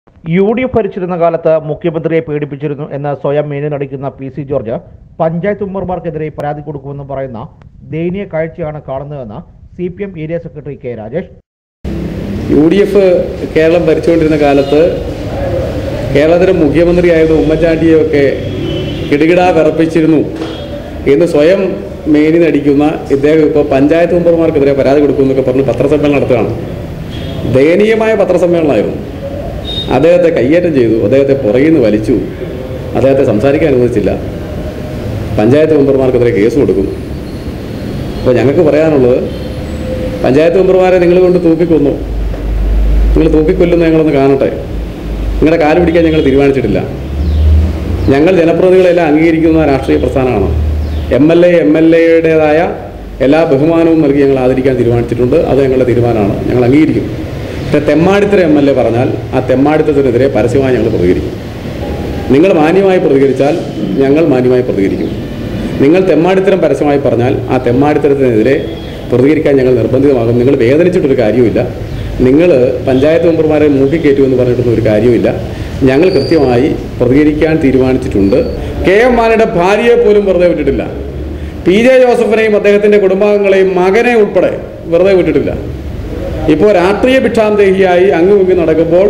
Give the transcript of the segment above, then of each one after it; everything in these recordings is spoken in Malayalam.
യു ഡി എഫ് ഭരിച്ചിരുന്ന കാലത്ത് മുഖ്യമന്ത്രിയെ പേടിപ്പിച്ചിരുന്നു എന്ന് സ്വയം മേനി നടിക്കുന്ന പി സി ജോർജ് പഞ്ചായത്ത് മെമ്പർമാർക്കെതിരെ പരാതി കൊടുക്കുമെന്ന് പറയുന്ന ദയനീയ കാഴ്ചയാണ് കാണുന്നതെന്ന് C P M area secretary K Rajesh U D F Keralam ഭരിച്ചുകൊണ്ടിരുന്ന കാലത്ത് കേരളത്തിലെ മുഖ്യമന്ത്രിയായത് ഉമ്മൻചാണ്ടിയെയൊക്കെ കിടുകിടാ വിറപ്പിച്ചിരുന്നു എന്ന് സ്വയം മേനി നടിക്കുന്ന ഇദ്ദേഹം ഇപ്പോൾ പഞ്ചായത്ത് മെമ്പർമാർക്കെതിരെ പരാതി കൊടുക്കുമെന്നൊക്കെ പറഞ്ഞ് പത്രസമ്മേളനം നടത്തുകയാണ് ദയനീയമായ പത്രസമ്മേളനമായിരുന്നു അദ്ദേഹത്തെ കയ്യേറ്റം ചെയ്തു അദ്ദേഹത്തെ പുറകിൽ നിന്ന് വലിച്ചു അദ്ദേഹത്തെ സംസാരിക്കാൻ അനുവദിച്ചില്ല പഞ്ചായത്ത് മെമ്പർമാർക്കെതിരെ കേസ് കൊടുക്കും അപ്പോൾ ഞങ്ങൾക്ക് പറയാനുള്ളത് പഞ്ചായത്ത് മെമ്പർമാരെ നിങ്ങൾ കൊണ്ട് തൂക്കിക്കൊന്നു നിങ്ങൾ തൂക്കിക്കൊല്ലുന്ന ഞങ്ങളൊന്ന് കാണട്ടെ നിങ്ങളുടെ കാല് പിടിക്കാൻ ഞങ്ങൾ തീരുമാനിച്ചിട്ടില്ല ഞങ്ങൾ ജനപ്രതിനിധികളെല്ലാം അംഗീകരിക്കുന്ന രാഷ്ട്രീയ പ്രസ്ഥാനമാണ് M L A M L എയുടേതായ എല്ലാ ബഹുമാനവും നൽകി ഞങ്ങൾ ആദരിക്കാൻ തീരുമാനിച്ചിട്ടുണ്ട് അത് ഞങ്ങളുടെ തീരുമാനമാണ് ഞങ്ങൾ അംഗീകരിക്കും പക്ഷേ തെമ്മാടിത്തര എം എൽ എ പറഞ്ഞാൽ ആ തെമ്മാടിത്തത്തിനെതിരെ പരസ്യമായി ഞങ്ങൾ പ്രതികരിക്കും നിങ്ങൾ മാന്യമായി പ്രതികരിച്ചാൽ ഞങ്ങൾ മാന്യമായി പ്രതികരിക്കും നിങ്ങൾ തെമ്മാടിത്തരം പരസ്യമായി പറഞ്ഞാൽ ആ തെമ്മാടിത്തരത്തിനെതിരെ പ്രതികരിക്കാൻ ഞങ്ങൾ നിർബന്ധിതമാകും നിങ്ങൾ വേദനിച്ചിട്ടൊരു കാര്യവുമില്ല നിങ്ങൾ പഞ്ചായത്ത് മെമ്പർമാരെ മൂക്കിക്കയറ്റുമെന്ന് പറഞ്ഞിട്ടൊന്നും ഒരു കാര്യവുമില്ല ഞങ്ങൾ കൃത്യമായി പ്രതികരിക്കാൻ തീരുമാനിച്ചിട്ടുണ്ട് കെ എം മാണിയുടെ ഭാര്യയെ പോലും വെറുതെ വിട്ടിട്ടില്ല പി ജെ ജോസഫിനെയും അദ്ദേഹത്തിൻ്റെ കുടുംബാംഗങ്ങളെയും മകനെ ഉൾപ്പെടെ വെറുതെ വിട്ടിട്ടില്ല ഇപ്പോൾ രാഷ്ട്രീയ ഭിക്ഷാന്തേഹിയായി അങ്ങും ഇങ്ങും നടക്കുമ്പോൾ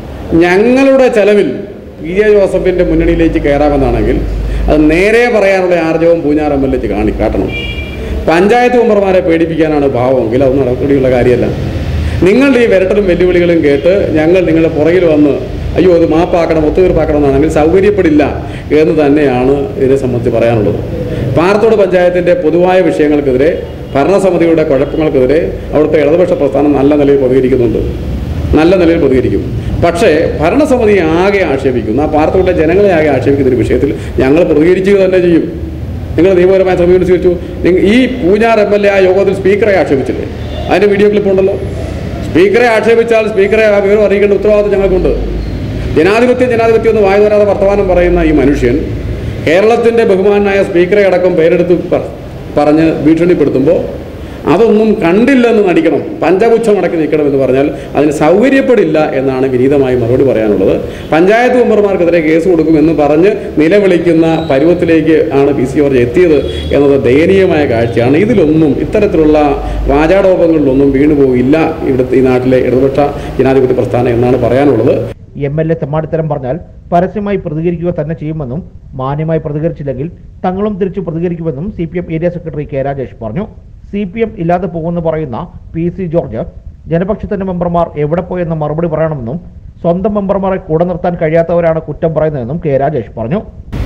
ഞങ്ങളുടെ ചെലവിൽ പി ജെ ജോസഫിൻ്റെ മുന്നണിയിലേക്ക് കയറാമെന്നാണെങ്കിൽ അത് നേരെ പറയാനുള്ള ആർജവും പൂഞ്ഞാർ എം എൽ എക്ക് കാണി കാട്ടണം പഞ്ചായത്ത് മെമ്പർമാരെ പേടിപ്പിക്കാനാണ് ഭാവമെങ്കിൽ അത് നടപടിയുള്ള കാര്യമല്ല നിങ്ങളുടെ ഈ വിരട്ടലും വെല്ലുവിളികളും കേട്ട് ഞങ്ങൾ നിങ്ങളുടെ പുറകിൽ വന്ന് അയ്യോ അത് മാപ്പാക്കണം ഒത്തുതീർപ്പാക്കണം എന്നാണെങ്കിൽ സൗകര്യപ്പെടില്ല എന്ന് തന്നെയാണ് ഇതിനെ സംബന്ധിച്ച് പറയാനുള്ളത് പാറത്തോട് പഞ്ചായത്തിൻ്റെ പൊതുവായ വിഷയങ്ങൾക്കെതിരെ ഭരണസമിതിയുടെ കുഴപ്പങ്ങൾക്കെതിരെ അവിടുത്തെ ഇടതുപക്ഷ പ്രസ്ഥാനം നല്ല നിലയിൽ പ്രതികരിക്കുന്നുണ്ട് നല്ല നിലയിൽ പ്രതികരിക്കും പക്ഷേ ഭരണസമിതി ആകെ ആക്ഷേപിക്കുന്നു ആ പാർട്ടിയുടെ ജനങ്ങളെ ആകെ ആക്ഷേപിക്കുന്ന ഒരു വിഷയത്തിൽ ഞങ്ങൾ പ്രതികരിക്കുക തന്നെ ചെയ്യും നിങ്ങൾ നിയമപരമായ സമീപനം സ്വീകരിച്ചു നിങ്ങൾ ഈ പൂഞ്ഞാർ എം എൽ എ ആ യോഗത്തിൽ സ്പീക്കറെ ആക്ഷേപിച്ചില്ലേ അതിൻ്റെ വീഡിയോ ക്ലിപ്പ് ഉണ്ടല്ലോ സ്പീക്കറെ ആക്ഷേപിച്ചാൽ സ്പീക്കറെ ആ വിവരം അറിയിക്കേണ്ട ഉത്തരവാദിത്വം ഞങ്ങൾക്കുണ്ട് ജനാധിപത്യം ജനാധിപത്യം എന്ന് വായു തരാതെ വർത്തമാനം പറയുന്ന ഈ മനുഷ്യൻ കേരളത്തിൻ്റെ ബഹുമാനായ സ്പീക്കറെ അടക്കം പേരെടുത്ത് പ- പറഞ്ഞ് ഭീഷണിപ്പെടുത്തുമ്പോൾ അതൊന്നും കണ്ടില്ലെന്ന് നടിക്കണം പഞ്ചപുച്ഛം അടക്കി നിൽക്കണം എന്ന് പറഞ്ഞാൽ അതിന് സൗകര്യപ്പെടില്ല എന്നാണ് വിനീതമായി മറുപടി പറയാനുള്ളത് പഞ്ചായത്ത് മെമ്പർമാർക്കെതിരെ കേസ് കൊടുക്കുമെന്ന് പറഞ്ഞ് നിലവിളിക്കുന്ന പരുവത്തിലേക്ക് ആണ് പി സി ജോർജ് എത്തിയത് എന്നത് ദയനീയമായ കാഴ്ചയാണ് ഇതിലൊന്നും ഇത്തരത്തിലുള്ള വാചാടോപങ്ങളിലൊന്നും വീണുപോകില്ല ഇവിടുത്തെ ഈ നാട്ടിലെ ഇടതുപക്ഷ ജനാധിപത്യ പ്രസ്ഥാനം എന്നാണ് പറയാനുള്ളത് എം എൽ എ തെമ്മാടിത്തരം പറഞ്ഞാൽ പരസ്യമായി പ്രതികരിക്കുക തന്നെ ചെയ്യുമെന്നും മാന്യമായി പ്രതികരിച്ചില്ലെങ്കിൽ തങ്ങളും തിരിച്ചു പ്രതികരിക്കുമെന്നും C P M area secretary K Rajesh പറഞ്ഞു സി പി എം ഇല്ലാതെ പോകുമെന്ന് പറയുന്ന പി സി ജോർജ് ജനപക്ഷത്തിന്റെ മെമ്പർമാർ എവിടെ പോയെന്ന് മറുപടി പറയണമെന്നും സ്വന്തം മെമ്പർമാരെ കൂടെ നിർത്താൻ കഴിയാത്തവരാണ് കുറ്റം പറയുന്നതെന്നും കെ രാജേഷ് പറഞ്ഞു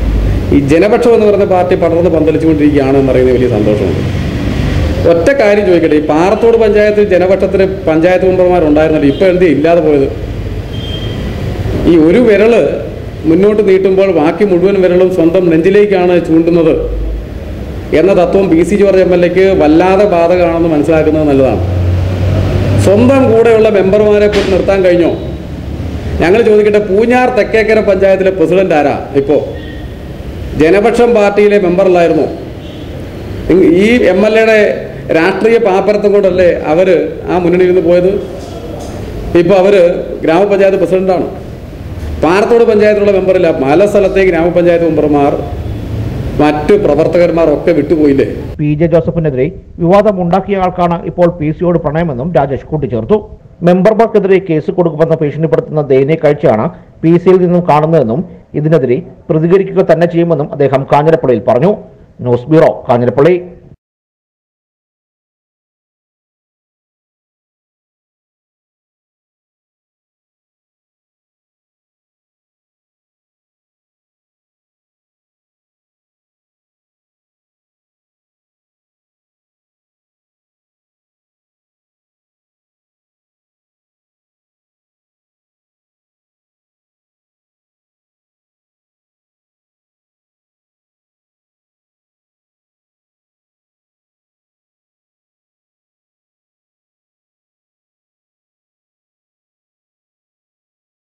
ഈ ജനപക്ഷം എന്ന് പറയുന്ന പാർട്ടി പടർന്ന് പന്തലിച്ചുകൊണ്ടിരിക്കുകയാണ് എന്നറിയുന്ന വലിയ സന്തോഷമുണ്ട് ഒറ്റ കാര്യം ചോദിക്കട്ടെ ഈ പാറത്തോട് പഞ്ചായത്തിൽ ജനപക്ഷത്തിന് പഞ്ചായത്ത് മെമ്പർമാരുണ്ടായിരുന്നല്ലോ ഇപ്പോൾ എന്ത് ഇല്ലാതെ പോയത് ഈ ഒരു വിരല് മുന്നോട്ട് നീട്ടുമ്പോൾ ബാക്കി മുഴുവൻ വിരലും സ്വന്തം നെഞ്ചിലേക്കാണ് ചൂണ്ടുന്നത് എന്ന തത്വം P C George M L എക്ക് വല്ലാതെ ബാധകമാണെന്ന് മനസ്സിലാക്കുന്നത് നല്ലതാണ് സ്വന്തം കൂടെയുള്ള മെമ്പർമാരെ പോയി നിർത്താൻ കഴിഞ്ഞോ ഞങ്ങൾ ചോദിക്കട്ടെ പൂഞ്ഞാർ തെക്കേക്കര പഞ്ചായത്തിലെ പ്രസിഡന്റ് ആരാ ഇപ്പോൾ ജനപക്ഷം പാർട്ടിയിലെ മെമ്പറല്ലായിരുന്നോ നിങ്ങ- ഈ എം എൽ എയുടെ രാഷ്ട്രീയ പാപ്പരത്വം കൊണ്ടല്ലേ അവർ ആ മുന്നണിയിൽ നിന്ന് പോയത് ഇപ്പോൾ അവർ ഗ്രാമപഞ്ചായത്ത് പ്രസിഡന്റാണ് പാറത്തോട് പഞ്ചായത്തിലുള്ള മെമ്പറില്ല പല സ്ഥലത്തെ ഗ്രാമപഞ്ചായത്ത് മെമ്പർമാർ മറ്റ് പ്രവർത്തകന്മാർ ഒക്കെ വിട്ടുപോയില്ലേ പി ജെ ജോസഫിനെതിരെ വിവാദം ഉണ്ടാക്കിയ ആൾക്കാണ് ഇപ്പോൾ പി സിയോട് പ്രണയമെന്നും രാജേഷ് കൂട്ടിച്ചേർത്തു മെമ്പർമാർക്കെതിരെ കേസ് കൊടുക്കുമെന്ന് ഭീഷണിപ്പെടുത്തുന്ന ദയനീയ കാഴ്ചയാണ് പി സിയിൽ നിന്നും കാണുന്നതെന്നും ഇതിനെതിരെ പ്രതികരിക്കുക തന്നെ ചെയ്യുമെന്നും അദ്ദേഹം കാഞ്ഞിരപ്പള്ളിയിൽ പറഞ്ഞു ന്യൂസ് ബ്യൂറോ കാഞ്ഞിരപ്പള്ളി